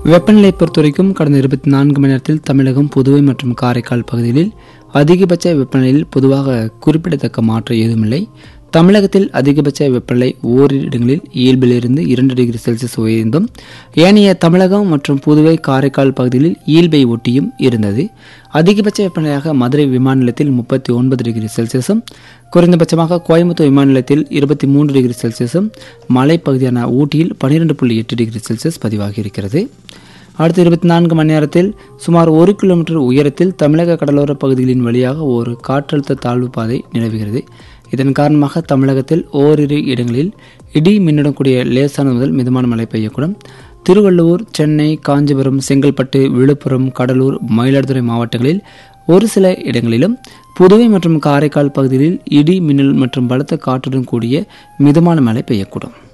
வெப்பநிலை பொறுத்தவரைக்கும் கடந்த இருபத்தி நான்கு மணி நேரத்தில் தமிழகம் புதுவை மற்றும் காரைக்கால் பகுதிகளில் அதிகபட்ச வெப்பநிலையில் பொதுவாக குறிப்பிடத்தக்க மாற்றம் ஏதுமில்லை தமிழகத்தில் அதிகபட்ச வெப்பநிலை ஓரிரு இடங்களில் இயல்பிலிருந்து இரண்டு டிகிரி செல்சியஸ் உயர்ந்தும் ஏனைய தமிழகம் மற்றும் புதுவை காரைக்கால் பகுதிகளில் இயல்பை ஒட்டியும் இருந்தது அதிகபட்ச வெப்பநிலையாக மதுரை விமான நிலையத்தில் முப்பத்தி ஒன்பது டிகிரி செல்சியஸும் குறைந்தபட்சமாக கோயம்புத்தூர் விமான நிலையத்தில் இருபத்தி மூன்று டிகிரி செல்சியஸும் மலைப்பகுதியான ஊட்டியில் பன்னிரெண்டு புள்ளி எட்டு டிகிரி செல்சியஸ் பதிவாகி இருக்கிறது அடுத்த இருபத்தி நான்கு மணி நேரத்தில் சுமார் ஒரு கிலோமீட்டர் உயரத்தில் தமிழக கடலோர பகுதிகளின் வழியாக ஒரு காற்றழுத்த தாழ்வு பாதை நிலவுகிறது இதன் காரணமாக தமிழகத்தில் ஓரிரு இடங்களில் இடி மின்னுடன் கூடிய லேசான முதல் மிதமான மழை பெய்யக்கூடும் திருவள்ளூர் சென்னை காஞ்சிபுரம் செங்கல்பட்டு விழுப்புரம் கடலூர் மயிலாடுதுறை மாவட்டங்களில் ஒரு சில இடங்களிலும் புதுவை மற்றும் காரைக்கால் பகுதிகளில் இடி மின்னல் மற்றும் பலத்த காற்றுடன் கூடிய மிதமான மழை பெய்யக்கூடும்